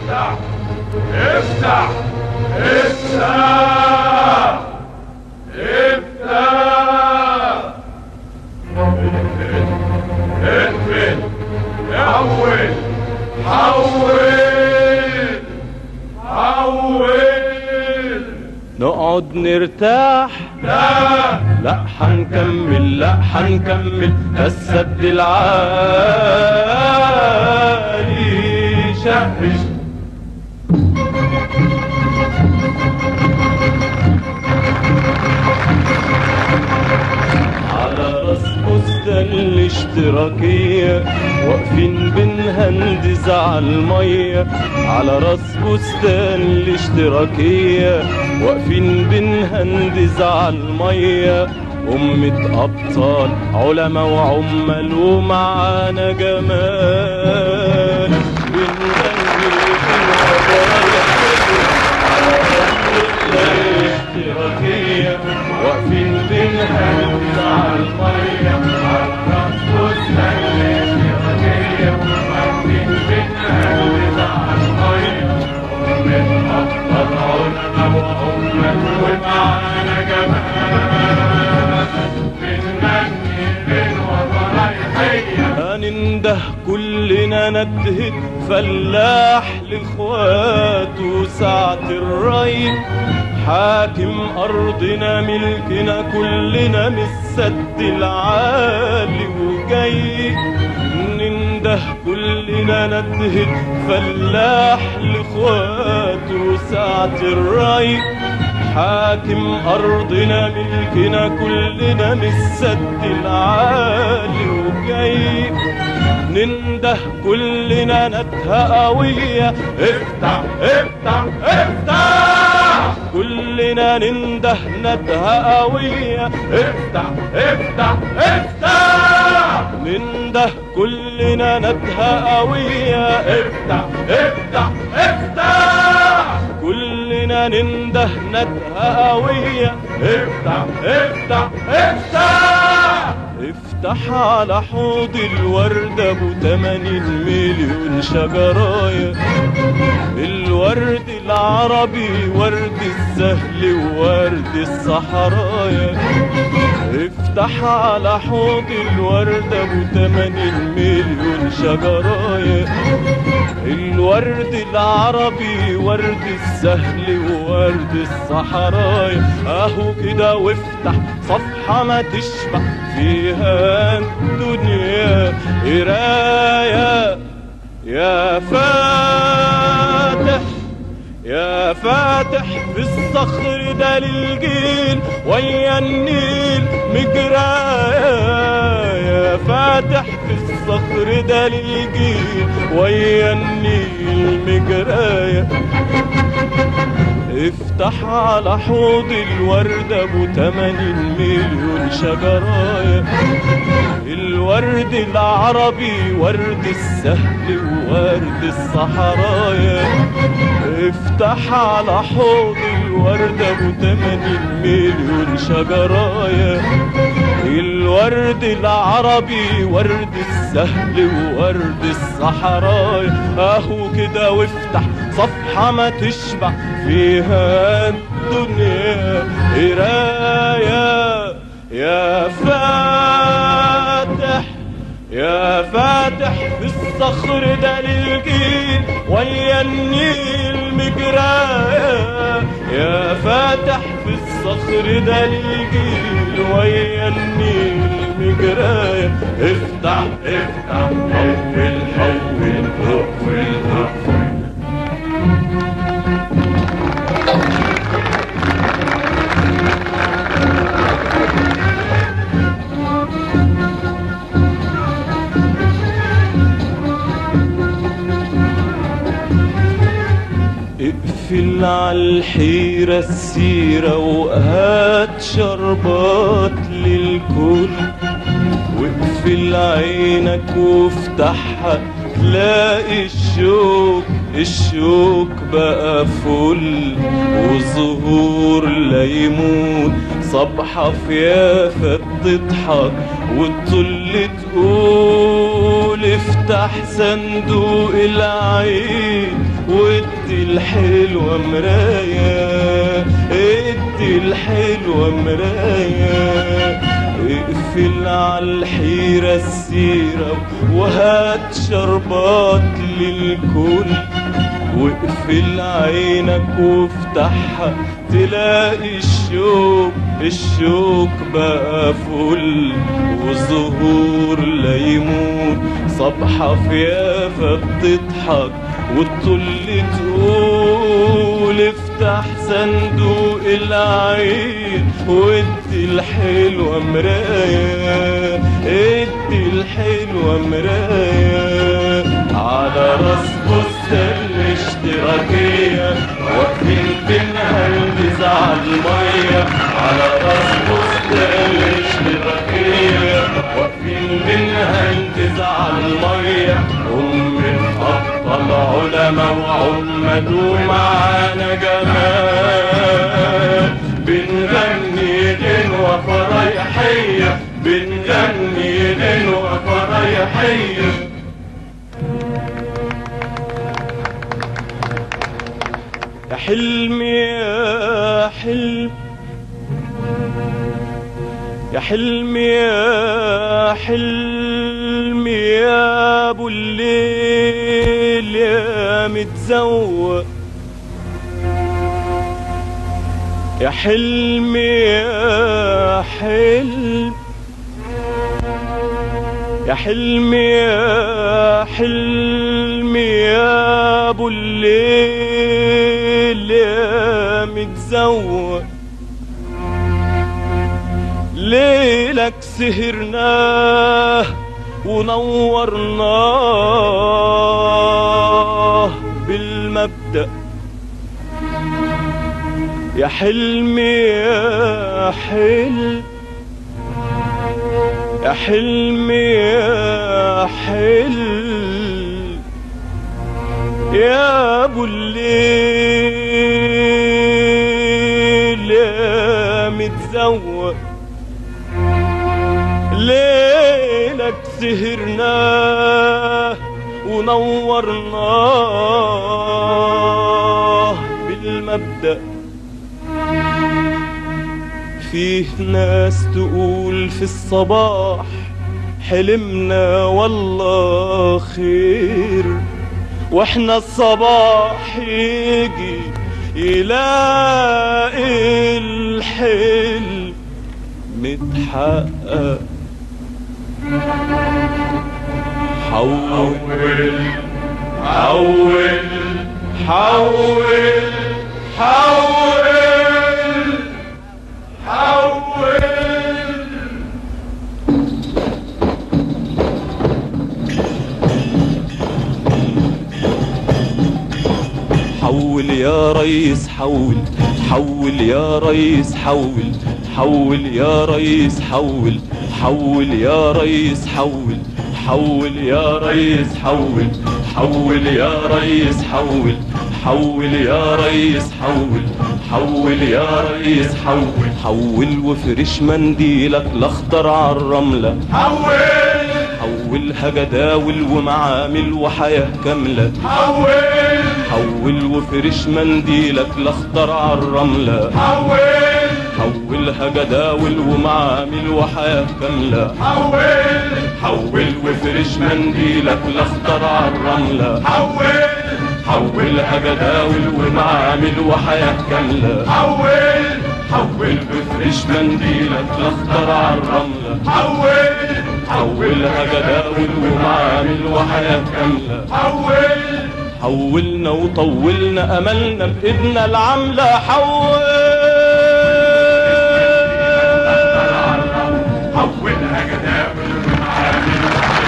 افتح افتح افتح افتح اقفل حول حول حول نقعد نرتاح لا لا حنكمل لا حنكمل السد العالي شهش على راس بستان الاشتراكية واقفين بنهندز على المية على راس بستان الاشتراكية واقفين بنهندز على المية أمة أبطال علماء وعمال ومعانا جمال بنغني بالهدايا على راس بستان الاشتراكية واقفين بنهندز على المية على راس بستان الاشتراكية واقفين بنهندز على المية أمة أبطال علماء وعمال ومعانا جمال بنغني بالوطنية هننده كلنا ندهت فلاح لاخواته ساعة الري حاكم ارضنا ملكنا كلنا من السد العالي وجاي ننده كلنا ندهت فلاح لاخواته ساعة الري حاكم أرضنا ملكنا كلنا من السد العالي وجاي ننده كلنا ندهة قوية افتح افتح افتح كلنا ننده ندهة قوية افتح افتح افتح ننده كلنا ندهة قوية افتح افتح افتح كلنا ننده ندهة قوية افتح افتح افتح افتح على حوض الورد ابو 80 مليون شجرايه الورد العربي ورد السهل وورد الصحرايا افتح على حوض الورد ابو 80 مليون شجرايه الورد العربي ورد السهل وورد الصحرايا اهو كده وافتح صفحة ما تشبع فيها الدنيا قراية يا فاتح يا فاتح في الصخر ده للجيل ويا النيل مجرايا يا فاتح في الصخر ده للجيل ويا النيل مجرايا افتح على حوض الورد ابو 80 مليون شجرايه الورد العربي ورد السهل وورد الصحرايا افتح على حوض الورد ابو 80 مليون شجرايه الورد العربي ورد السهل وورد الصحرايا اهو كده وافتح صفحة ما تشبع فيها الدنيا قراية يا فاتح يا فاتح في الصخر ده للجيل ويا النيل مجرايا يا فاتح في الصخر ده للجيل ويا النيل مجرايا افتح افتح حول حول حول حول اقفل عالحيرة السيرة وهات شربات للكل واقفل عينك وافتحها تلاقي الشوك الشوك بقى فل وزهور ليمون صبحة في يافا بتضحك وتطل تقول افتح صندوق العيد وادي الحلوة مراية ادي الحلوة مراية اقفل على الحيرة السيرة وهات شربات للكل واقفل عينك وافتحها تلاقي الشوق الشوق بقى فل والزهور لا يموت صبحة فيافة بتضحك والطل تقول افتح صندوق العين وادي الحلوة مراية ادي الحلوة مراية على راس بستان الاشتراكية واقفين بنهندز على المية على راس بستان الاشتراكية واقفين بنهندز على المية أم أبطال علماء وعمد ومعانا جمال بنغني غنوة فريحية بنغني غنوة فريحية يا حلمي يا حلم يا حلمي يا حلمي يا ابو الليل يا متزوق يا حلمي يا حلم يا حلمي يا حلمي يا ابو الليل يا متزوق ليلك سهرناه ونورناه بالمبدأ يا حلمي يا حلم يا حلمي يا حلم يا ابو الليل يا متزوق ليلك سهرناه ونورناه بالمبدأ فيه ناس تقول في الصباح حلمنا والله خير واحنا الصباح يجي يلاقي الحلم متحقق حول حول حول حول حول حول يا ريس حول حول يا ريس حول حول يا ريس حول حول يا ريس حول حول يا ريس حول حول يا ريس حول حول يا ريس حول حول يا ريس حول حول وفرش منديلك الاخضر على الرمله حول حولها جداول ومعامل وحياه كامله حول حول وفرش منديلك الاخضر على الرملة حول حولها جداول ومعامل وحياة كاملة حول حول وفرش منديلك الاخضر على الرملة حول حولها جداول ومعامل وحياة كاملة حول حول وفرش منديلك الاخضر على الرملة حول حولها جداول ومعامل وحياة كاملة حول حولنا وطولنا املنا بايدنا العامله حول حولها جداول ومعامل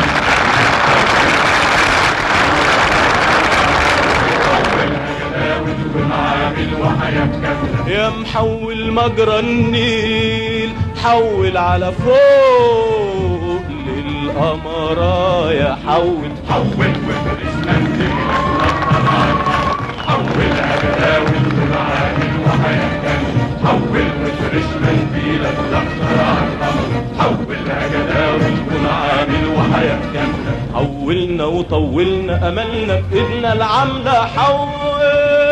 حولها جداول ومعامل وحياة كاملة يا محول مجرى النيل حول على فوق للقمرة يا حول حول وفرش منديلك حولها جداول ومعامل وحياة كاملة حول وفرش منديلك الاخضر على الرمل حولها جداول ومعامل وحياة كاملة حولنا طولنا املنا بايدنا العامله حول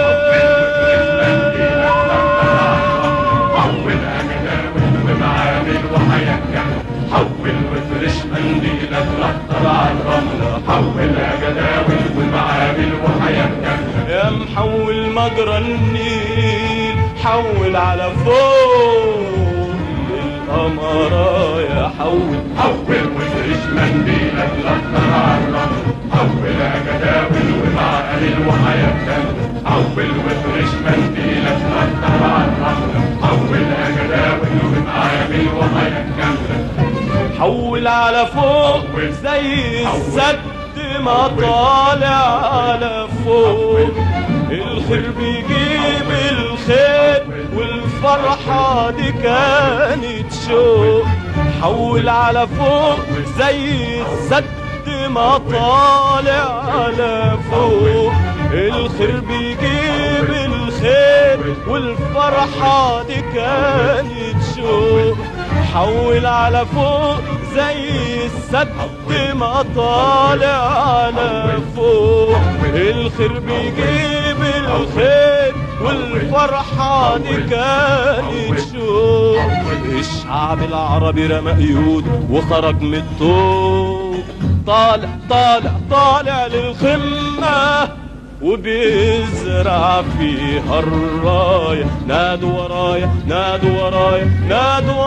حول أجداول ومعامل وحياتك حول وافرش منديلك رطب على الرملة حول أجداول ومعامل وحياتك يا محول مجرى النيل حول على فوق القمرايا حول حول وافرش منديلك رطب على الرملة حول أجداول ومعامل وحياتك حول وافرش منديلك رطب على الرملة حول أجداول ومعامل وحياتك حول على فوق زي السد ما طالع على فوق الخير بيجيب الخير والفرحة دي كانت شوق حول على فوق زي السد ما طالع على فوق الخير بيجيب الخير والفرحة دي كانت شوق حول على فوق زي السد ما طالع على فوق الخير بيجيب الخير والفرحة دي كانت شوق الشعب العربي رمى قيود وخرج من الطوق طالع طالع طالع للخمة وبيزرع فيها الراية نادوا ورايا نادوا ورايا نادوا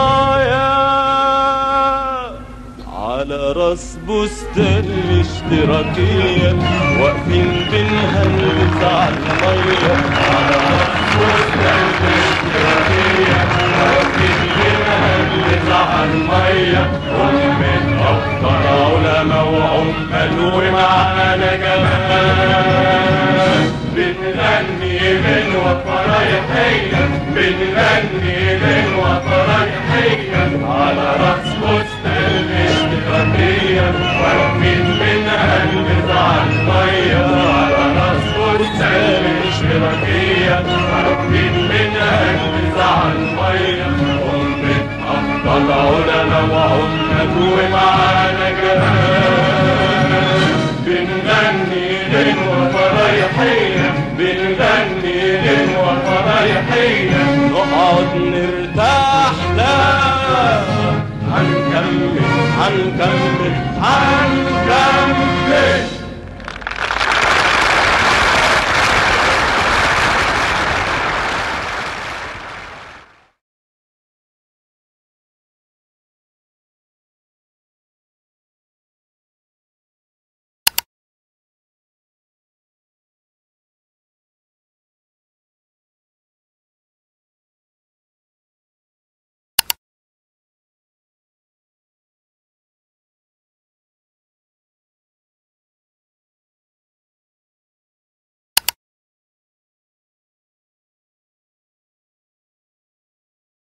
ورايا على راس بستان الاشتراكية واقفين بينها نزع المية على راس بستان الاشتراكية واقفين بينها نزع المية ومن أفضل علماء وعمال ومعانا كمان بنغني من وفرايحية بنغني من وفرايحية على راس بستان الاشتراكية واقفين منها نزع المية على راس بستان الاشتراكية واقفين منها نزع المية ومن أفضل علماء وعمال ومعانا كمان بنغني لين وفرايحية بنغني لين وفرايحية نقعد نرتاح لا هنكمل هنكمل هنكمل